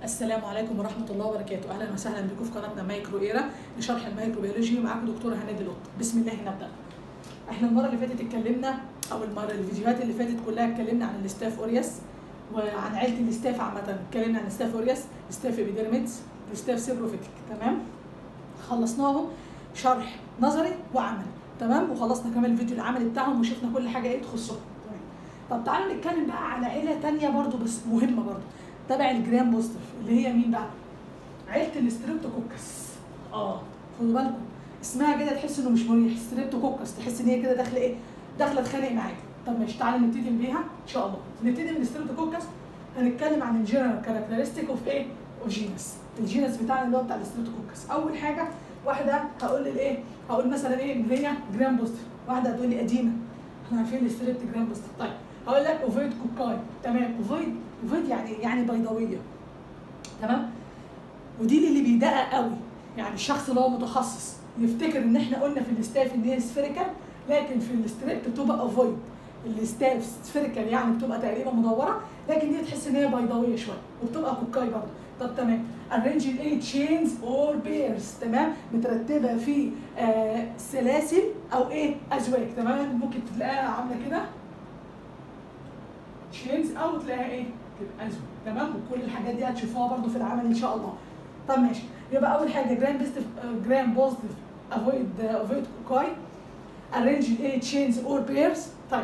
السلام عليكم ورحمة الله وبركاته، أهلا وسهلا بكم في قناتنا مايكرو إيرا لشرح الميكروبيولوجي معاكم دكتورة هنادي القط، بسم الله نبدأ. احنا المرة اللي فاتت اتكلمنا أو المرة الفيديوهات اللي فاتت كلها اتكلمنا عن الاستاف أورياس وعن عيلة الاستاف عامة، اتكلمنا عن الاستاف أورياس، الاستاف إبيديرميدز، الاستاف سيبروفيتك، تمام؟ خلصناهم شرح نظري وعملي، تمام؟ وخلصنا كمان الفيديو العملي بتاعهم وشفنا كل حاجة إيه تخصهم، تمام؟ طب تعالوا نتكلم بقى على عيلة تانية برضو بس مهمة برضو. تبع الجرام بوزيتيف اللي هي مين بقى؟ عيله الستريبتوكوكس اه خدوا بالكم اسمها كده تحس انه مش مريح ستريبتوكوكس تحس ان هي كده داخله ايه؟ داخله تخانق معاك طب ماشي تعالى نبتدي بيها ان شاء الله نبتدي من الستريبتوكوكس هنتكلم عن الجنرال كاركترستيك اوف ايه؟ اوف جينس الجينس بتاعنا اللي هو بتاع الستريبتوكوكس اول حاجه واحده هقول الايه؟ هقول مثلا ايه ان هي جرام بوزيتيف واحده هتقول لي قديمه احنا عارفين الستريبت جرام بوزيتيف طيب هقول لك اوفيد كوكاي تمام اوفيد اوفيد يعني يعني بيضاويه تمام ودي اللي بيدقق قوي يعني الشخص اللي هو متخصص يفتكر ان احنا قلنا في الاستاف ان هي سفيريكال لكن في الاستريبت بتبقى اوفويد الاستاف سفيريكال يعني بتبقى تقريبا مدوره لكن دي تحس ان هي بيضاويه شويه وبتبقى كوكاي برضه طب تمام arrange in تشينز اور بيرز تمام مترتبه في آه سلاسل او ايه ازواج تمام ممكن تلاقيها عامله كده تشينز او تلاقيها ايه تبقى ازواج تمام وكل الحاجات دي هتشوفوها برضو في العمل ان شاء الله طب ماشي يبقى اول حاجه جرام بيستيف جرام بوزيتيف افويد افويد كوكاي arrange ايه تشينز اور بيرز طيب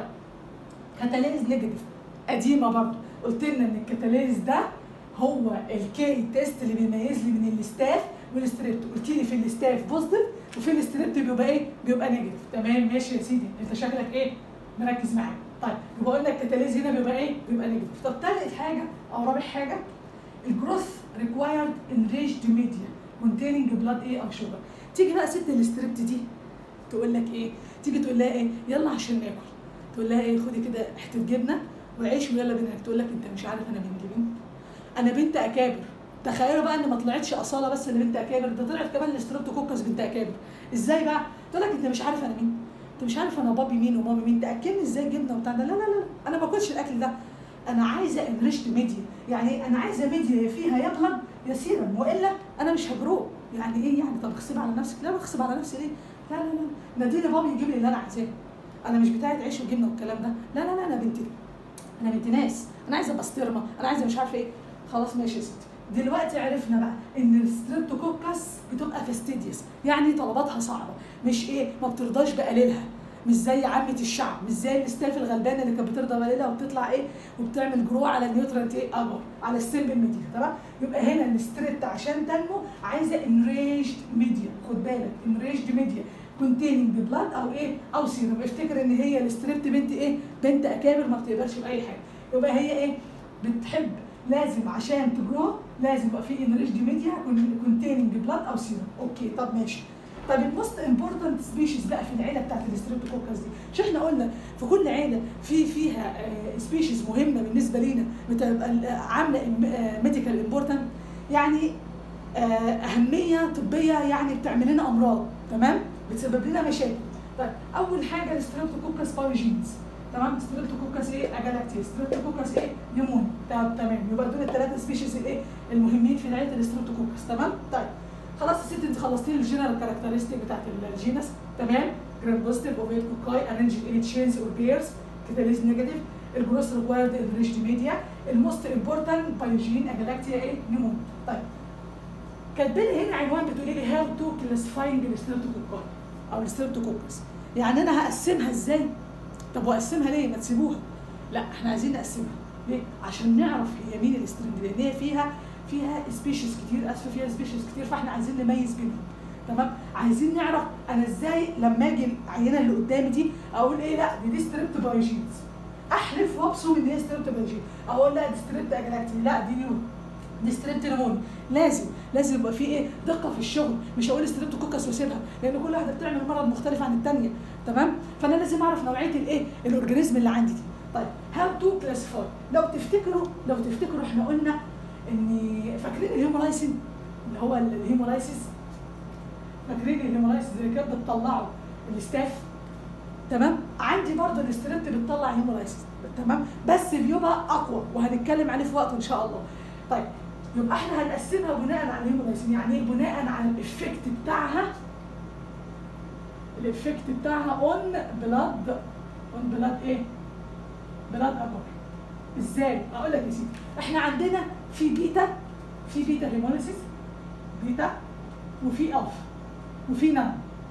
كاتاليز نيجاتيف قديمه برضو قلت لنا ان الكاتاليز ده هو الكي تيست اللي بيميز لي من الاستاف والستريبت قلت لي في الاستاف بوزيتيف وفي الستريبت بيبقى ايه بيبقى نيجاتيف تمام ماشي يا سيدي انت شكلك ايه مركز معايا طيب يبقى قلنا الكاتاليز هنا بيبقى ايه بيبقى نيجاتيف طب ثالث حاجه او رابع حاجه الجروث ريكوايرد انريجد ميديا containing بلاد ايه او شوجر تيجي بقى ست الستريبت دي تقول لك ايه تيجي تقول لها ايه يلا عشان ناكل تقول لها ايه خدي كده حته جبنه وعيش ويلا بينا تقول لك انت مش عارف انا بنت مين انا بنت اكابر تخيلوا بقى ان ما طلعتش اصاله بس اللي بنت اكابر ده طلعت كمان الاستريبتوكوكس بنت اكابر ازاي بقى تقول لك انت مش عارف انا مين انت مش عارف انا بابي مين ومامي مين تاكلني ازاي جبنه وبتاع ده لا لا لا انا ما باكلش الاكل ده انا عايزه انريشت ميديا يعني انا عايزه ميديا فيها يا بلد يا سيرم والا انا مش هجرو يعني ايه يعني طب اغصب على نفسك لا بغصب على نفسي ليه لا لا لا ناديني بابي يجيب لي اللي انا عايزاه انا مش بتاعت عيش وجبنه والكلام ده لا لا لا انا بنت انا بنت ناس انا عايزه بسطرمه انا عايزه مش عارفه ايه خلاص ماشي يا ستي دلوقتي عرفنا بقى ان الستريبتوكوكس بتبقى فاستيديوس يعني طلباتها صعبه مش ايه ما بترضاش بقليلها مش زي عامة الشعب مش زي الاستاف الغلبانه اللي كانت بترضى بقليلها وبتطلع ايه وبتعمل جرو على النيوترنت ايه اكبر على السيمبل ميديا تمام يبقى هنا الستريبت عشان تنمو عايزه انريجد ميديا خد بالك انريجد ميديا كونتيننج بلاد او ايه او سيروم افتكر ان هي الستريبت بنت ايه بنت اكابر ما بتقبلش باي حاجه يبقى هي ايه بتحب لازم عشان تجرو لازم يبقى في انريجد ميديا كونتيننج بلاد او سيروم اوكي طب ماشي طب الموست امبورتنت سبيشيز بقى في العيله بتاعت الستريبتوكوكس دي مش احنا قلنا في كل عيله في فيها سبيشيز مهمه بالنسبه لينا بتبقى عامله ميديكال امبورتنت يعني اهميه طبيه يعني بتعمل لنا امراض تمام بتسبب لنا مشاكل طيب اول حاجه الستريبتوكوكس بايوجينز تمام ستريبتوكوكس ايه اجالاكتيا ستريبتوكوكس ايه نيمون طب تمام يبقى دول الثلاثه سبيشيز الايه المهمين في عيله الستريبتوكوكس تمام طيب خلاص يا ستي انت خلصتي لي الجنرال كاركترستيك بتاعت الجينس تمام جرام بوزيتيف اوفيد كوكاي ارينج ايه تشينز اور بيرز كاتاليز نيجاتيف الجروس ريكوايرد انريشد ميديا الموست امبورتنت بايوجين اجالاكتيا ايه نيمون طيب كاتبه لي هنا عنوان بتقولي لي هاو تو كلاسيفاينج الستريبتوكوكاي او الستريبتوكوكس يعني انا هقسمها ازاي طب واقسمها ليه ما تسيبوها لا احنا عايزين نقسمها ليه عشان نعرف هي مين الستريم دي لان هي فيها فيها سبيشيز كتير اسفه فيها سبيشيز كتير فاحنا عايزين نميز بينهم تمام عايزين نعرف انا ازاي لما اجي العينه اللي قدامي دي اقول ايه لا دي دي ستريبت بايجينز احلف وابصم ان هي ستريبت بايجين اقول لا دي ستريبت اجلاكتي لا دي نيون دي ستريبت نموني لازم لازم يبقى في ايه دقه في الشغل مش هقول ستريبت كوكس واسيبها لان كل واحده بتعمل مرض مختلف عن الثانيه تمام فانا لازم اعرف نوعيه الايه الاورجانيزم اللي عندي دي طيب هاو تو كلاسيفاي لو تفتكروا لو تفتكروا احنا قلنا ان فاكرين الهيمولايسين اللي هو الهيمولايسيس فاكرين الهيمولايسيس اللي كانت بتطلعه الاستاف تمام عندي برضه الاستريبت بتطلع هيمولايسيس تمام بس بيبقى اقوى وهنتكلم عليه في وقت ان شاء الله طيب يبقى احنا هنقسمها بناء على الهيمولايسين يعني ايه بناء على الافكت بتاعها الافكت بتاعها اون بلاد اون بلاد ايه بلاد اجر ازاي اقول لك يا سيدي احنا عندنا في بيتا في بيتا هيموليسيس بيتا وفي الفا وفي نان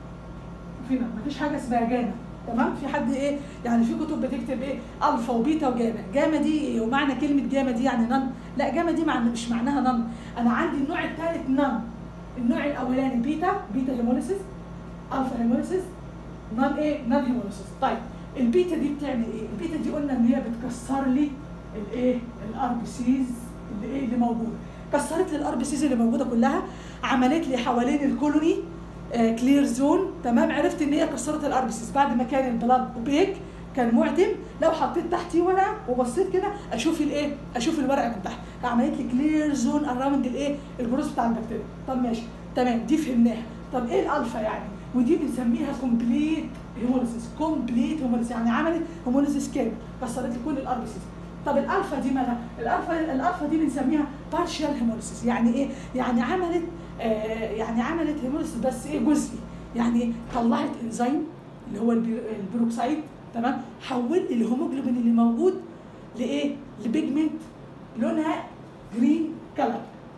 وفي نان مفيش حاجه اسمها جاما تمام في حد ايه يعني في كتب بتكتب ايه الفا وبيتا وجاما جاما دي إيه؟ ومعنى كلمه جاما دي يعني نان لا جاما دي معنى مش معناها نان انا عندي النوع الثالث نان النوع الاولاني بيتا بيتا هيموليسيس الفا هيموليسيس نان ايه نان هيموليسيس طيب البيتا دي بتعمل ايه البيتا دي قلنا ان هي بتكسر لي الايه الار بي سيز اللي ايه اللي موجوده كسرت لي الار بي سيز اللي موجوده كلها عملت لي حوالين الكولوني آه كلير زون تمام عرفت ان هي كسرت الار بي سيز بعد ما كان البلاد اوبيك كان معدم لو حطيت تحتيه ورقه وبصيت كده اشوف الايه اشوف الورقه من تحت عملت لي كلير زون اراوند الايه الجروث بتاع البكتيريا طب ماشي تمام دي فهمناها طب ايه الالفا يعني ودي بنسميها كومبليت هيموليسيس كومبليت هيموليسيس يعني عملت هيموليسيس كامل كسرت لي كل الار بي سيز طب الالفا دي مالها الالفا الالفا دي بنسميها بارشال هيموليسيس يعني ايه يعني عملت آه يعني عملت هيموليسيس بس ايه جزئي يعني إيه؟ طلعت انزيم اللي هو البي- البيروكسيد تمام حول لي الهيموجلوبين اللي موجود لايه لبيجمنت لونها جرين كلر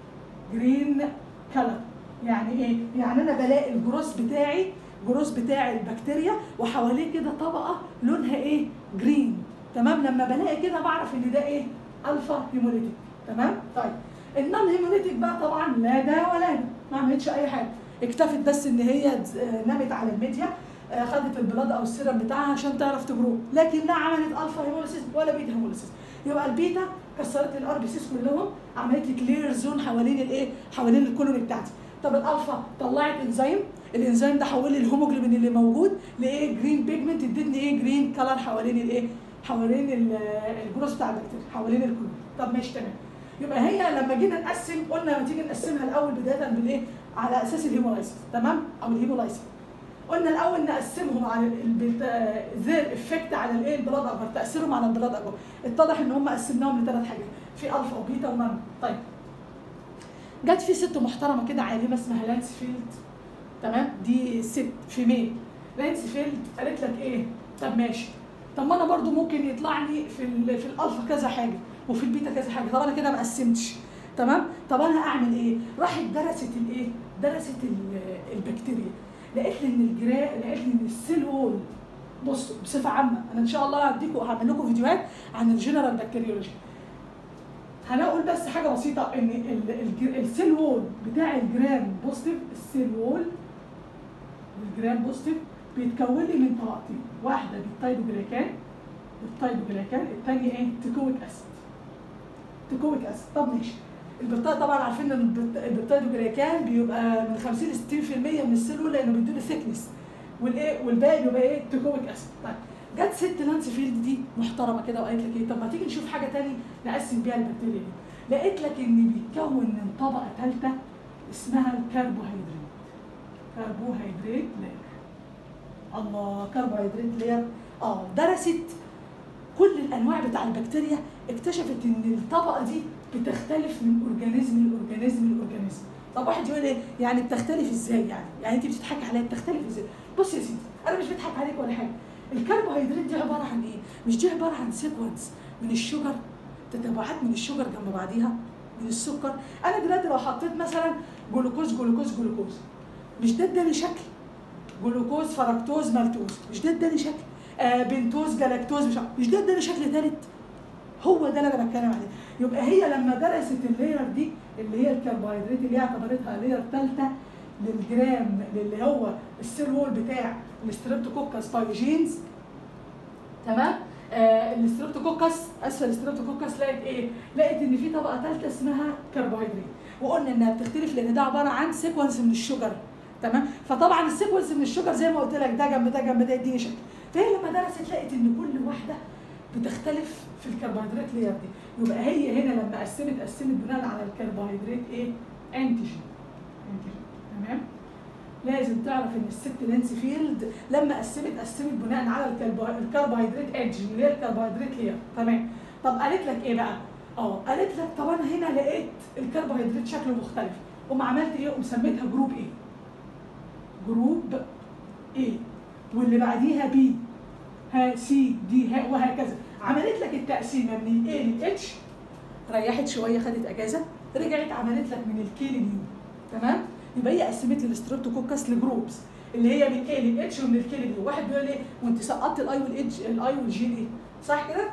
جرين كلر يعني ايه يعني انا بلاقي الجروس بتاعي الجروس بتاع البكتيريا وحواليه كده طبقه لونها ايه جرين تمام لما بلاقي كده بعرف ان ده ايه الفا هيموليتيك تمام طيب النون هيموليتيك بقى طبعا لا ده ولا ده ما عملتش اي حاجه اكتفت بس ان هي ز- آه، نامت على الميديا آه، خدت البلاد او السيرم بتاعها عشان تعرف تجرو لكن لا عملت الفا هيموليسيس ولا بيتا هيموليسيس يبقى البيتا كسرت الار بي سيس كلهم عملت لي كلير زون حوالين الايه حوالين الكولوني بتاعتي طب الالفا طلعت انزيم الانزيم ده حول لي الهيموجلوبين اللي موجود لايه جرين بيجمنت ادتني ايه جرين كلر حوالين الايه حوالين ال- الجروس بتاع البكتيريا حوالين الكولوني طب ماشي تمام يبقى هي لما جينا نقسم قلنا لما تيجي نقسمها الاول بدايه بالايه على اساس الهيمولايسيس تمام او الهيمولايسيس قلنا الاول نقسمهم على ذير افكت على الايه البلاد اجر تاثيرهم على البلاد اجر اتضح ان هم قسمناهم لثلاث حاجات في الفا وبيتا ونان طيب جت في ست محترمه كده عالمه اسمها لانس فيلد تمام دي ست في ميل لانس فيلد قالت لك ايه طب ماشي طب ما انا برضو ممكن يطلع لي في ال في الالفا كذا حاجه وفي البيتا كذا حاجه طب انا كده ما قسمتش تمام طب انا اعمل ايه راحت درست الايه درست ال- البكتيريا لقيت لي ان الجرا لقيت لي ان السيل وول بصوا بصفه عامه انا ان شاء الله هديكم هعمل لكم فيديوهات عن الجنرال بكتيريولوجي هنقول بس حاجه بسيطه ان ال- الج- السيل وول بتاع الجرام بوزيتيف السيل وول الجرام بوزيتيف بيتكون لي من طبقتين واحده بالتايبوجلايكان بالتايبوجلايكان الثانيه ايه تيكويك اسيد تيكويك اسيد طب ماشي البيبتايد طبعا عارفين ان البيبت- البيبتايدوجلايكان بيبقى من 50 ل 60% من السيل وول لانه بيديله ثيكنس والايه والباقي بيبقى ايه تيكويك اسيد طيب جت ست نانسي فيلد دي محترمه كده وقالت لك ايه طب ما تيجي نشوف حاجه تاني نقسم بيها البكتيريا دي لقيت لك ان بيتكون من طبقه ثالثه اسمها الكربوهيدرات كربوهيدرات لاير الله كربوهيدرات لاير اه درست كل الانواع بتاع البكتيريا اكتشفت ان الطبقه دي بتختلف من اورجانيزم لاورجانيزم لاورجانيزم طب واحد يقول ايه يعني بتختلف ازاي يعني يعني انت بتضحكي عليا بتختلف ازاي بص يا سيدي انا مش بضحك عليك ولا حاجه الكربوهيدرات دي عباره عن ايه مش دي عباره عن سيكونس من الشجر تتابعات من الشجر جنب بعضيها من السكر انا دلوقتي لو حطيت مثلا جلوكوز جلوكوز جلوكوز مش ده اداني شكل جلوكوز فركتوز مالتوز مش ده اداني شكل آه بنتوز جلاكتوز مش عارف- مش ده اداني شكل ثالث هو ده اللي انا بتكلم عليه يبقى هي لما درست اللاير دي اللي هي الكربوهيدرات اللي هي اعتبرتها لاير ثالثه للجرام اللي هو السيل وول بتاع الستريبتوكوكس بايوجينز تمام آه الستريبتوكوكس اسفل الستريبتوكوكس لقيت ايه؟ لقيت ان في طبقه ثالثه اسمها كربوهيدرات وقلنا انها بتختلف لان ده عباره عن سيكونس من الشجر تمام فطبعا السيكونس من الشجر زي ما قلت لك ده جنب ده جنب ده يديني شكل فهي لما درست لقيت ان كل واحده بتختلف في الكربوهيدرات لير دي يبقى هي هنا لما قسمت قسمت بناء على الكربوهيدرات ايه؟ انتيجين انتيجين تمام؟ لازم تعرف ان الست نانسي فيلد لما قسمت قسمت بناء على الكربو- الكربوهيدرات انتيجين اللي هي الكربوهيدرات لير تمام طب قالت لك ايه بقى؟ اه قالت لك طب انا هنا لقيت الكربوهيدرات شكله مختلف قوم عملت ايه قوم سميتها جروب ايه جروب ايه واللي بعديها بي ها سي دي ها وهكذا عملت لك التقسيمه من الاي للاتش ريحت شويه خدت اجازه رجعت عملت لك من الكي لليو تمام يبقى هي قسمت لي الستريبتوكوكس لجروبس اللي هي من اي للاتش ومن الكي لليو واحد بيقول لي وانت سقطت الاي والاتش الاي والجي ليه صح كده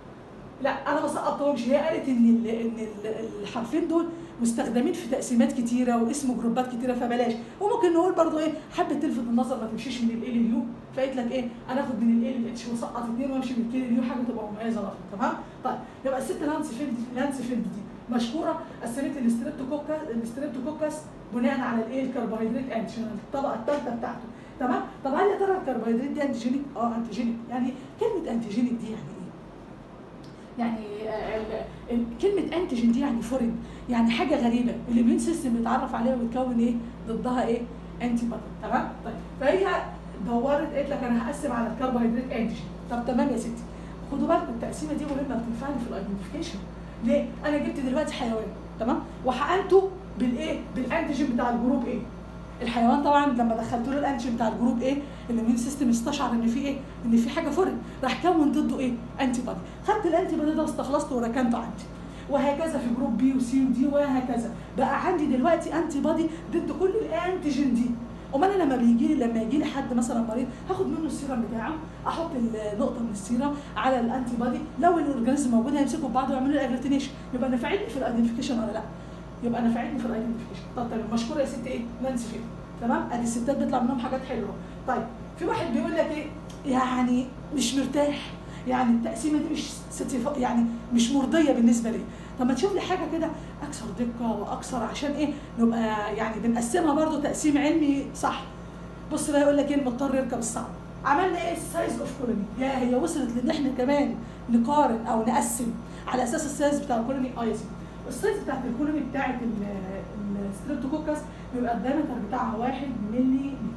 لا انا ما سقطتهمش هي قالت ان ال ان ال الحرفين دول مستخدمين في تقسيمات كتيره واسم جروبات كتيره فبلاش وممكن نقول برضو ايه حبت تلفت النظر ما تمشيش من الاي لليو فقالت لك ايه انا اخد من الاي للاتش واسقط اثنين وامشي من الكي لليو حاجه تبقى مميزه برضه تمام طيب يبقى الست لانس فيلد لانس فيلد دي مشكوره قسمت الستريبتوكوكس الستريبتوكوكس بناء على الايه الكربوهيدرات انتيجين الطبقه الثالثه بتاعته تمام طب هل يا ترى الكربوهيدرات دي انتيجينيك اه انتيجينيك يعني كلمه انتيجينيك دي يعني ايه يعني آه، ال- ال- كلمة انتيجين دي يعني فورين يعني حاجة غريبة الاميون سيستم بيتعرف عليها ويتكون ايه ضدها ايه انتي بادي تمام طيب فهي دورت قالت لك انا هقسم على الكربوهيدرات انتيجين طب تمام يا ستي خدوا بالكم التقسيمة دي مهمة بتنفعني في الايدنتيفيكيشن ليه؟ انا جبت دلوقتي حيوان تمام وحقنته بالايه؟ بالانتيجين بتاع الجروب ايه؟ الحيوان طبعا لما دخلت له الانتيجين بتاع الجروب ايه الاميون سيستم استشعر ان في ايه ان في حاجه فورين راح كون ضده ايه انتي بادي خدت الانتي بادي ده واستخلصته وركنته عندي وهكذا في جروب بي وسي ودي وهكذا بقى عندي دلوقتي انتي بادي ضد كل الانتيجين دي امال انا لما بيجي لي لما يجي لي حد مثلا مريض هاخد منه السيرم بتاعه احط النقطه من السيرم على الانتي بادي لو الاورجانيزم موجود هيمسكوا ببعض ويعملوا لي اجلوتينيشن يبقى نفعتني في الايدنتيفيكيشن ولا لا؟ يبقى نفعتني في الايدنتيفيكيشن طب تمام مشكوره يا ست ايه؟ نانسي فين تمام ادي الستات بيطلع منهم حاجات حلوه طيب في واحد بيقول لك ايه يعني مش مرتاح يعني التقسيمه دي مش ستيف- يعني مش مرضيه بالنسبه لي طب ما تشوف لي حاجه كده اكثر دقه واكثر عشان ايه نبقى يعني بنقسمها برضو تقسيم علمي صح بص بقى يقول لك ايه المضطر يركب الصعب عملنا ايه السايز اوف كولوني يا هي وصلت لان احنا كمان نقارن او نقسم على اساس السايز بتاع الكولوني اه يا سيدي. السايز بتاعت الكولوني بتاعت الستريبتوكوكس بيبقى الدايمتر بتاعها 1 ملي متر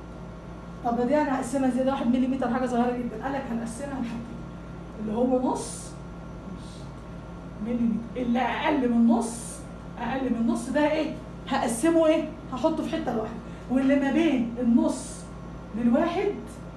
طب ده دي انا هقسمها ازاي ده 1 ملي متر حاجه صغيره جدا قال لك هنقسمها لحاجتين اللي هو نص نص ملي متر اللي اقل من نص اقل من نص ده ايه هقسمه ايه هحطه في حته لوحده واللي ما بين النص للواحد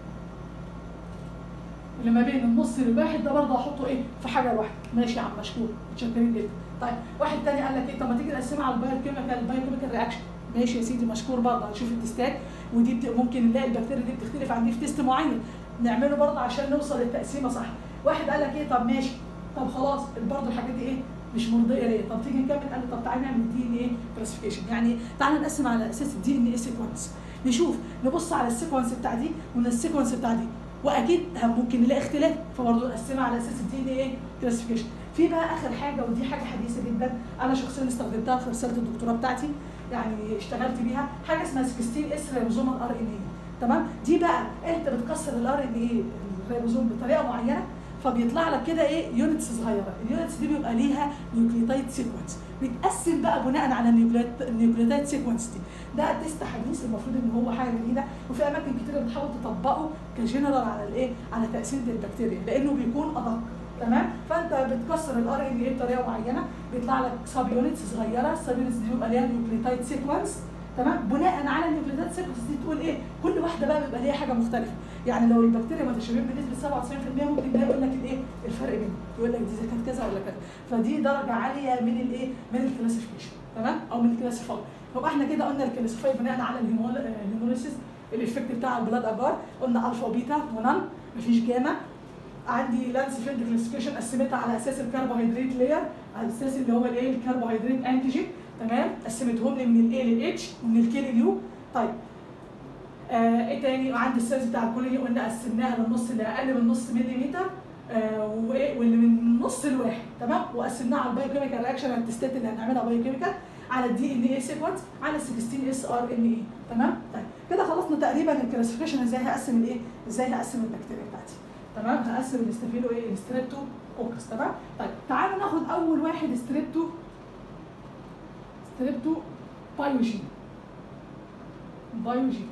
اللي ما بين النص للواحد ده برضه هحطه ايه في حاجه لوحده ماشي يا عم مشكور متشكرين جدا طيب واحد تاني قال لك ايه طب ما تيجي نقسمها على البايو كيميكال البايو كيميكال رياكشن ماشي يا سيدي مشكور برضه هنشوف التستات ودي بت... ممكن نلاقي البكتيريا دي بتختلف عن دي في تيست معين نعمله برضه عشان نوصل للتقسيمه صح واحد قال لك ايه طب ماشي طب خلاص برضه الحاجات دي ايه مش مرضيه ليا طب تيجي نكمل قال لي طب تعالى نعمل دي ان ايه كلاسيفيكيشن يعني تعالى نقسم على اساس الدي ان ايه سيكونس نشوف نبص على السيكونس بتاع دي ومن السيكونس بتاع دي واكيد ممكن نلاقي اختلاف فبرضه نقسمها على اساس الدي ان ايه كلاسيفيكيشن في بقى اخر حاجه ودي حاجه حديثه جدا انا شخصيا استخدمتها في رساله الدكتوراه بتاعتي يعني اشتغلت بيها حاجه اسمها 16 اس ريبوزوم الار ان اي تمام دي بقى انت بتكسر الار ان اي الريبوزوم بطريقه معينه فبيطلع لك كده ايه يونتس صغيره اليونتس دي بيبقى ليها نيوكليوتايد سيكونس بيتقسم بقى بناء على النيوكليوت- النيوكليوتايد سيكونس دي ده تيست حديث المفروض ان هو حاجه جديده وفي اماكن كتيره بتحاول تطبقه كجنرال على الايه على تاثير البكتيريا لانه بيكون ادق تمام فانت بتكسر الار ان اي بطريقه معينه بيطلع لك سب يونتس صغيره السب يونتس دي بيبقى ليها نيوكليوتايد سيكونس تمام بناء على النيوكليوتايد سيكونس دي تقول ايه كل واحده بقى بيبقى ليها حاجه مختلفه يعني لو البكتيريا متشابهين بنسبه 97% ممكن ده يقول لك الايه الفرق بينهم يقول لك دي اذا كانت كذا ولا كذا فدي درجه عاليه من الايه من الكلاسيفيكيشن تمام او من الكلاسيفاي يبقى احنا كده قلنا الكلاسيفاي بناء على الهيمول- آه، الهيموليسيس الايفكت بتاع البلاد اجار قلنا الفا وبيتا ونان مفيش جاما عندي لانس فيلد كلاسيفيكيشن قسمتها على اساس الكربوهيدرات لير على اساس اللي هو الايه الكربوهيدرات انتيجين تمام قسمتهم لي من الاي للاتش ومن الكي لليو طيب آه ايه تاني وعندي السايز بتاع الكولوني قلنا قسمناها للنص اللي اقل من نص ملي متر آه وايه واللي من نص لواحد تمام وقسمناها على البايو كيميكال رياكشن التستات اللي هنعملها بايو كيميكال على الدي ان اي سيكونس على 16 اس ار ان اي تمام طيب كده خلصنا تقريبا الكلاسيفيكيشن ازاي هقسم الايه ازاي هقسم البكتيريا بتاعتي تمام هقسم الاستافيلو ايه الستريبتو كوكس تمام طيب تعالوا ناخد اول واحد ستريبتو ستريبتو بايوجين بايوجين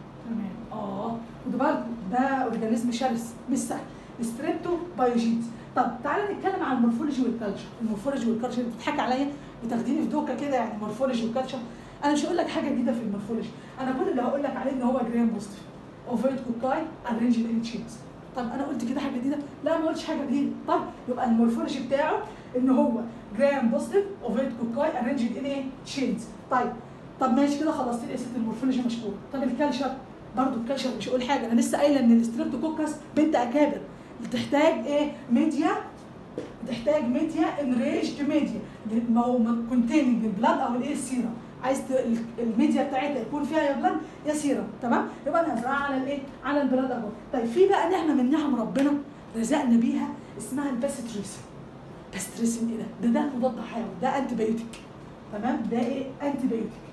تمام اه خدوا بالكم ده اورجانيزم شرس مش سهل ستريبتو بايوجينز طب تعالى نتكلم عن المورفولوجي والكالتشر المورفولوجي والكالتشر انت بتضحك عليا بتاخديني في دوكه كده يعني مورفولوجي والكالتشر انا مش هقول لك حاجه جديده في المورفولوجي انا كل اللي هقول لك عليه ان هو جرام بوزيتيف اوفيت كوكاي ارينج ان تشينز طب انا قلت كده حاجه جديده لا ما قلتش حاجه جديده طب يبقى المورفولوجي بتاعه ان هو جرام بوزيتيف اوفيت كوكاي ارينج ان ايه تشينز طيب طب ماشي كده خلصت لي قصه المورفولوجي مشكور طب الكالتشر برضه الكالتشر مش هقول حاجه انا لسه قايله ان الستريبتوكوكس بنت اكابر بتحتاج ايه ميديا بتحتاج ميديا انريجد ميديا ما هو كونتيننج البلاد او الايه السيرم عايز ت- الميديا بتاعتها يكون فيها يا بلاد يا سيرم تمام يبقى انا هزرعها على الايه على البلاد اهو طيب في بقى نعمه من نعم ربنا رزقنا بيها اسمها الباستريسين باستريسين ايه ده ده ده مضاد حيوي ده انتي بايوتيك تمام ده ايه انتي بايوتيك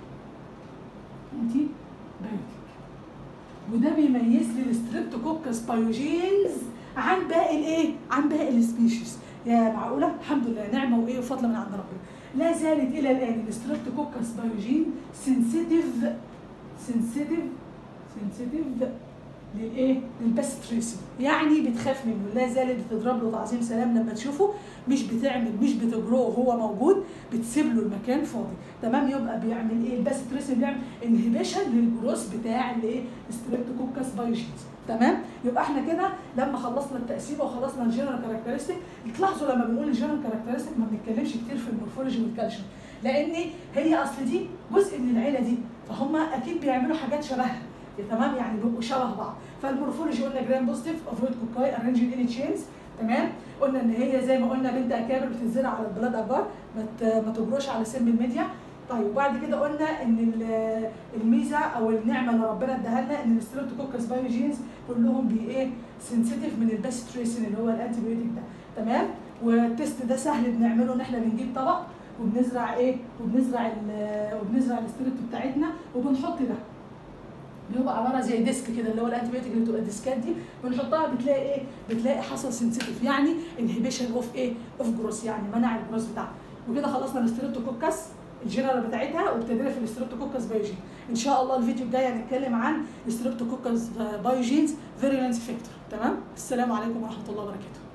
انتي بايوتيك وده بيميز لي الستريبتوكوكس بايوجينز عن باقي الايه؟ عن باقي السبيشيز يا معقوله؟ الحمد لله نعمه وايه وفضل من عند ربنا. لا زالت الى الان الستريبتوكوكس بايوجين سنسيتيف سنسيتيف سنسيتيف للايه؟ للباستريسين يعني بتخاف منه لا زالت بتضرب له تعظيم سلام لما تشوفه مش بتعمل مش بتجرؤه وهو موجود بتسيب له المكان فاضي تمام يبقى بيعمل ايه الباستريسين بيعمل انهبيشن للجروس بتاع الايه ستريبتوكوكس بايوجينز تمام يبقى احنا كده لما خلصنا التقسيمه وخلصنا الجنرال كاركترستيك تلاحظوا لما بنقول الجنرال كاركترستيك ما بنتكلمش كتير في المورفولوجي والكالتشر لان هي اصل دي جزء من العيله دي فهم اكيد بيعملوا حاجات شبهها تمام يعني بيبقوا شبه بعض فالمورفولوجي قلنا جرام بوزيتيف اوفرويد كوكاي ارينجد ان تشينز تمام قلنا ان هي زي ما قلنا بنت اكابر بتنزرع على البلاد اجار ما ت- ما تجروش على سم الميديا طيب وبعد كده قلنا ان ال- الميزه او النعمه اللي ربنا اداها لنا ان الستريبتوكوكس بايوجينز كلهم بي ايه سنسيتيف من الباستريسين اللي هو الانتي بيوتيك ده تمام والتست ده سهل بنعمله ان احنا بنجيب طبق وبنزرع ايه وبنزرع ال- وبنزرع الستريبت بتاعتنا وبنحط ده بيبقى عباره زي ديسك كده اللي هو الانتي بيوتيك اللي بتبقى الديسكات دي بنحطها بتلاقي ايه بتلاقي حصل سنسيتيف يعني انهبيشن اوف ايه اوف جروس يعني منع الجروس بتاعها وكده خلصنا الستريبتوكوكس الجنرال بتاعتها وابتدينا في الستريبتوكوكس بايوجين ان شاء الله الفيديو الجاي هنتكلم عن الستريبتوكوكس بايوجينز فيرولنس فيكتور تمام السلام عليكم ورحمه الله وبركاته